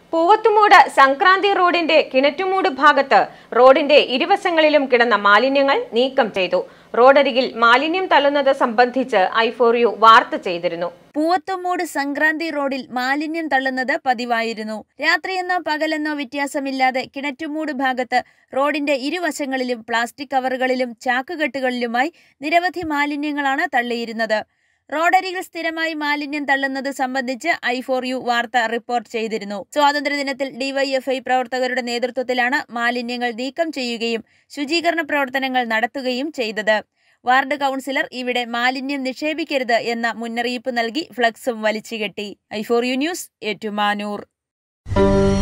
പൂവത്തുമൂട് സംക്രാന്തി റോഡിന്റെ കിണറ്റുമൂട് ഭാഗത്ത് റോഡിന്റെ ഇരുവശങ്ങളിലും കിടന്ന മാലിന്യങ്ങൾ നീക്കം ചെയ്തു റോഡരികിൽ മാലിന്യം തള്ളുന്നത് സംബന്ധിച്ച് ഐ ഫോർ യു വാർത്ത ചെയ്തിരുന്നു പൂവത്തുമൂട് സംക്രാന്തി റോഡിൽ മാലിന്യം തള്ളുന്നത് പതിവായിരുന്നു രാത്രിയെന്നോ പകലെന്നോ വ്യത്യാസമില്ലാതെ കിണറ്റുമൂട് ഭാഗത്ത് റോഡിന്റെ ഇരുവശങ്ങളിലും പ്ലാസ്റ്റിക് കവറുകളിലും ചാക്കുകെട്ടുകളിലുമായി നിരവധി മാലിന്യങ്ങളാണ് തള്ളിയിരുന്നത് റോഡരികിൽ സ്ഥിരമായി മാലിന്യം തള്ളുന്നത് സംബന്ധിച്ച് ഐ ഫോർ യു വാർത്ത റിപ്പോർട്ട് ചെയ്തിരുന്നു സ്വാതന്ത്ര്യദിനത്തിൽ ഡിവൈഎഫ്ഐ പ്രവർത്തകരുടെ നേതൃത്വത്തിലാണ് മാലിന്യങ്ങൾ നീക്കം ചെയ്യുകയും ശുചീകരണ പ്രവർത്തനങ്ങൾ നടത്തുകയും ചെയ്തത് വാർഡ് കൗൺസിലർ ഇവിടെ മാലിന്യം നിക്ഷേപിക്കരുത് എന്ന മുന്നറിയിപ്പ് നൽകി ഫ്ലക്സും വലിച്ചുകെട്ടി I for you news Ettumanoor